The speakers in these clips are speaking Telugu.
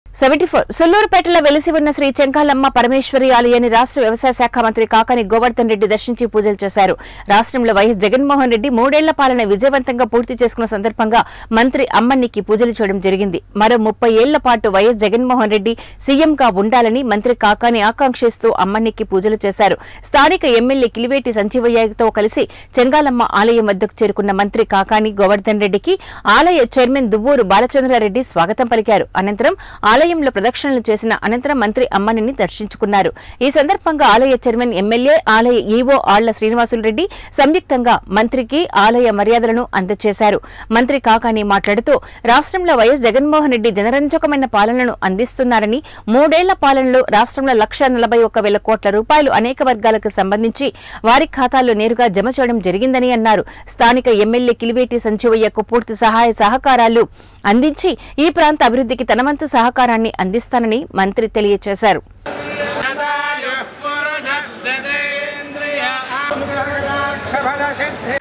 సెవెంటీ ఫోర్ సుల్లూరుపేటలో వెలిసి ఉన్న శ్రీ చెంకాలమ్మ పరమేశ్వరి ఆలయాన్ని రాష్ట్ర వ్యవసాయ శాఖ మంత్రి కాకాని గోవర్ధన్ రెడ్డి దర్శించి పూజలు చేశారు రాష్ట్రంలో వైఎస్ జగన్మోహన్ రెడ్డి మూడేళ్ల పాలన విజయవంతంగా పూర్తి చేసుకున్న సందర్భంగా మంత్రి అమ్మన్నికి పూజలు చేయడం జరిగింది మరో ముప్పై ఏళ్ల పాటు వైఎస్ జగన్మోహన్ రెడ్డి సీఎంగా ఉండాలని మంత్రి కాకాని ఆకాంక్షిస్తూ అమ్మన్నికి పూజలు చేశారు స్థానిక ఎమ్మెల్యే కిలివేటి సంజీవయ్యతో కలిసి చెంగాలమ్మ ఆలయం వద్దకు చేరుకున్న మంత్రి కాకాని గోవర్ధన్ రెడ్డికి ఆలయ చైర్మన్ దువ్వూరు బాలచంద్రారెడ్డి స్వాగతం పలికారు అనంతరం ఆలయంలో ప్రదక్షిణలు చేసిన అనంతరం మంత్రి అమ్మనిని దర్శించుకున్నారు ఈ సందర్భంగా ఆలయ చైర్మన్ ఎమ్మెల్యే ఆలయ ఈవో ఆళ్ల శ్రీనివాసులు రెడ్డి సంయుక్తంగా మంత్రికి ఆలయ మర్యాదలను అందజేశారు మంత్రి కాకాని మాట్లాడుతూ రాష్ట్రంలో వైఎస్ జగన్మోహన్ రెడ్డి జనరంజకమైన పాలనను అందిస్తున్నారని మూడేళ్ల పాలనలో రాష్ట్రంలో లక్ష నలభై ఒక్క వేల కోట్ల రూపాయలు అనేక వర్గాలకు సంబంధించి వారి ఖాతాల్లో నేరుగా జమ చేయడం జరిగిందని అన్నారు స్థానిక ఎమ్మెల్యే కిలివేటి సంజీవయ్యకు పూర్తి సహాయ సహకారాలు అందించి ఈ ప్రాంత అభివృద్ధికి తన వంతు సహకారాన్ని అందిస్తానని మంత్రి తెలియజేశారు शतायुः पुरुषः शतेन्द्रिय क्षफलसिद्धि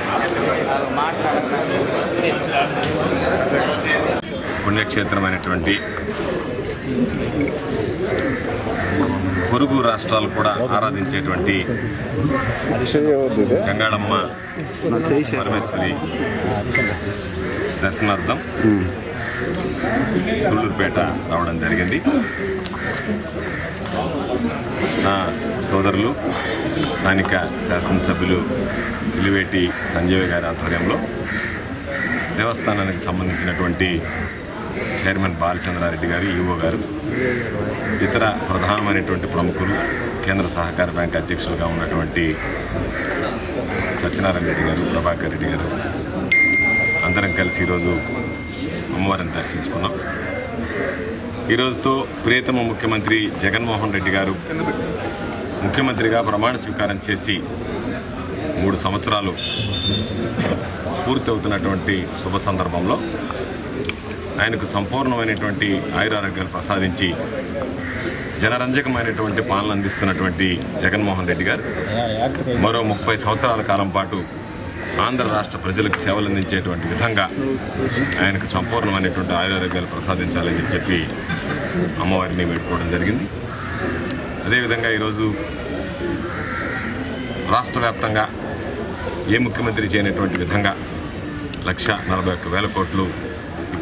పుణ్యక్షేత్రమైనటువంటి పొరుగు రాష్ట్రాలు కూడా ఆరాధించేటువంటి చెంగాళమ్మ పరమేశ్వరి దర్శనార్థం సుళ్ళూరుపేట రావడం జరిగింది నా సోదరులు స్థానిక శాసనసభ్యులు కిలివేటి సంజయ్ గారి ఆధ్వర్యంలో దేవస్థానానికి సంబంధించినటువంటి చైర్మన్ బాలచంద్రారెడ్డి గారు ఈవో గారు ఇతర ప్రధానమైనటువంటి ప్రముఖులు కేంద్ర సహకార బ్యాంక్ అధ్యక్షులుగా ఉన్నటువంటి సత్యనారాయణ రెడ్డి గారు ప్రభాకర్ రెడ్డి గారు అందరం కలిసి ఈరోజు అమ్మవారిని దర్శించుకున్నాం ఈరోజుతో ప్రియతమ ముఖ్యమంత్రి జగన్మోహన్ రెడ్డి గారు ముఖ్యమంత్రిగా ప్రమాణ స్వీకారం చేసి మూడు సంవత్సరాలు పూర్తవుతున్నటువంటి శుభ సందర్భంలో ఆయనకు సంపూర్ణమైనటువంటి ఆయురారోగ్యాలు ప్రసాదించి జనరంజకమైనటువంటి పాలన అందిస్తున్నటువంటి జగన్మోహన్ రెడ్డి గారు మరో ముప్పై సంవత్సరాల కాలం పాటు ఆంధ్ర రాష్ట్ర ప్రజలకు సేవలు అందించేటువంటి విధంగా ఆయనకు సంపూర్ణమైనటువంటి ఆయురారోగ్యాలు ప్రసాదించాలని చెప్పి అమ్మవారిని పెట్టుకోవడం జరిగింది అదేవిధంగా ఈరోజు రాష్ట్ర వ్యాప్తంగా ఏ ముఖ్యమంత్రి చేయనటువంటి విధంగా లక్ష నలభై ఒక్క వేల కోట్లు